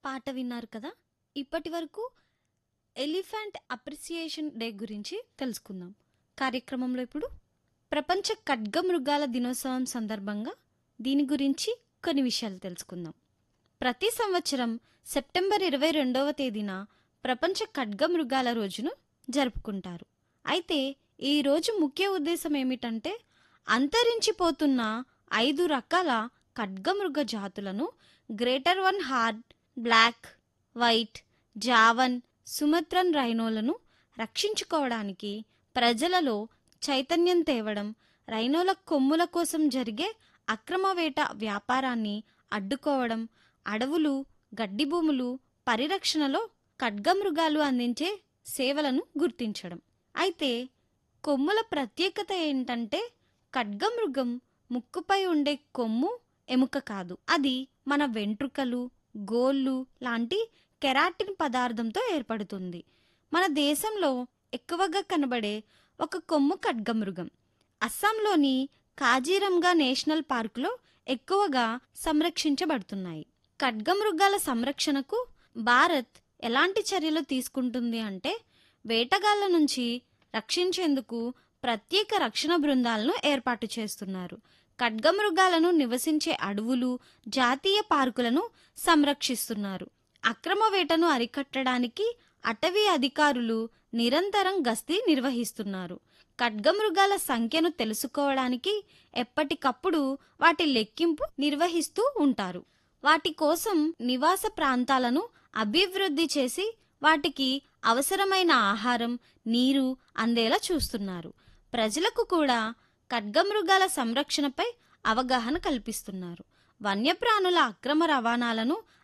పాట విన్నారు కదా ఇప్పటి వరకు ఎలిఫెంట్ అప్రిసియేషన్ డే గురించి తెలుసుకుందాం కార్యక్రమంలో ఇప్పుడు ప్రపంచ ఖడ్గమృగాల దినోత్సవం సందర్భంగా దీని గురించి కొన్ని విషయాలు తెలుసుకుందాం ప్రతి సంవత్సరం సెప్టెంబర్ ఇరవై రెండవ తేదీన ప్రపంచ ఖడ్గమృగాల రోజును జరుపుకుంటారు అయితే ఈ రోజు ముఖ్య ఉద్దేశం ఏమిటంటే అంతరించిపోతున్న ఐదు రకాల ఖడ్గమృగ జాతులను greater one horned black white Javan Sumatran రైనోలను రక్షించుకోవడానికి ప్రజలలో చైతన్యం తేవడం రైనోల కొమ్ముల కోసం జరిగే అక్రమ వేట వ్యాపారాన్ని అడ్డుకోవడం అడవులు గడ్డి భూములు పరిరక్షణలో ఖడ్గమృగాలు అందించే సేవలను గుర్తించడం అయితే కొమ్ముల ప్రత్యేకత ఏంటంటే ఖడ్గమృగం ముక్కుపై ఉండే కొమ్ము ఎముక కాదు అది మన వెంట్రుకలు గోళ్ళు లాంటి కెరాటిన్ పదార్థంతో ఏర్పడుతుంది మన దేశంలో ఎక్కువగా కనబడే ఒక కొమ్ము ఖడ్గమృగం అస్సాంలోని కాజీరంగా నేషనల్ పార్కులో ఎక్కువగా సంరక్షించబడుతున్నాయి ఖడ్గమృగాల సంరక్షణకు భారత్ ఎలాంటి చర్యలు తీసుకుంటుంది అంటే వేటగాళ్ల నుంచి రక్షించేందుకు ప్రత్యేక రక్షణ బృందాలను ఏర్పాటు చేస్తున్నారు ఖడ్గమృగాలను నివసించే అడవులు జాతీయ పార్కులను సంరక్షిస్తున్నారు అక్రమ వేటను అరికట్టడానికి అటవీ అధికారులు నిరంతరం గస్తీ నిర్వహిస్తున్నారు ఖడ్గమృగాల సంఖ్యను తెలుసుకోవడానికి ఎప్పటికప్పుడు వాటి లెక్కింపు నిర్వహిస్తూ ఉంటారు వాటి కోసం నివాస ప్రాంతాలను అభివృద్ధి చేసి వాటికి అవసరమైన ఆహారం నీరు అందేలా చూస్తున్నారు ప్రజలకు కూడా ఖడ్గమృగాల సంరక్షణపై అవగాహన కల్పిస్తున్నారు వన్యప్రాణుల అక్రమ రవాణాలను